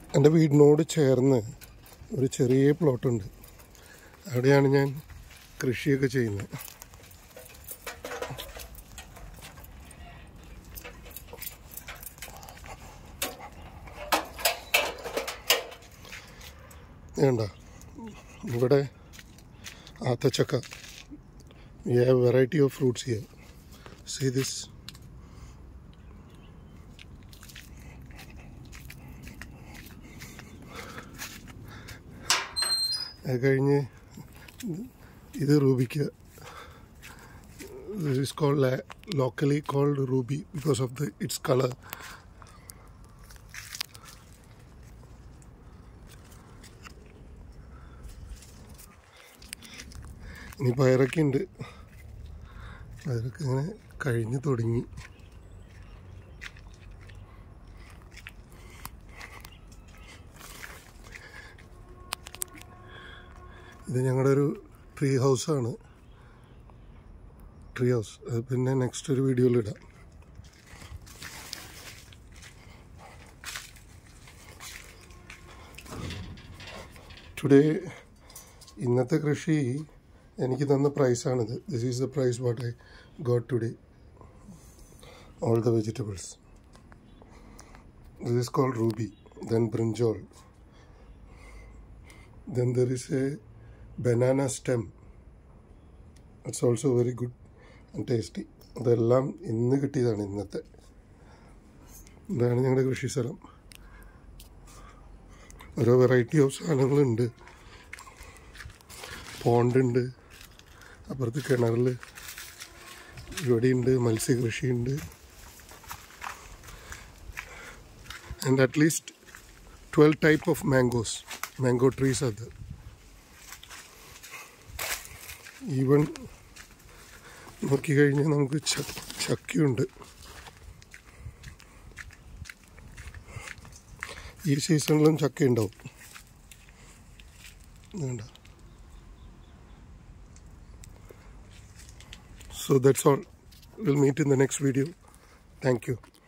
എൻ്റെ വീടിനോട് ചേർന്ന് ഒരു ചെറിയ പ്ലോട്ടുണ്ട് അവിടെയാണ് ഞാൻ കൃഷിയൊക്കെ ചെയ്യുന്നത് വേണ്ട ഇവിടെ ആത്തച്ചക്ക we have variety of fruits here see this അത് കഴിഞ്ഞ് ഇത് റൂബിക്ക് this is called la- locally called ruby because of the its color ഇനി പയറൊക്കെ ഉണ്ട് പയറൊക്കെ ഇങ്ങനെ കഴിഞ്ഞു തുടങ്ങി ഇത് ഞങ്ങളുടെ ഒരു ട്രീ ഹൗസാണ് ട്രീ ഹൗസ് അത് പിന്നെ നെക്സ്റ്റ് ഒരു വീഡിയോയിൽ ഇടാം ടുഡേ ഇന്നത്തെ കൃഷി എനിക്ക് തന്ന പ്രൈസാണിത് this is the price what I got today all the vegetables this is called ruby then brinjal then there is a banana stem it's also very good and tasty ഇതെല്ലാം ഇന്ന് കിട്ടിയതാണ് ഇന്നത്തെ ഇതാണ് ഞങ്ങളുടെ കൃഷി സ്ഥലം ഓരോ വെറൈറ്റി ഓഫ് സാധനങ്ങളുണ്ട് പോണ്ടുണ്ട് അപ്പുറത്ത് കിണറിൽ ഇവിടെയുണ്ട് മത്സ്യകൃഷിയുണ്ട് and at least twelve type of mangoes mango trees അത് ഈവൻ നോക്കിക്കഴിഞ്ഞാൽ നമുക്ക് ച- ചക്കയുണ്ട് ഈ സീസണിലും ചക്ക ഉണ്ടാവും വേണ്ട so that's all will meet in the next video thank U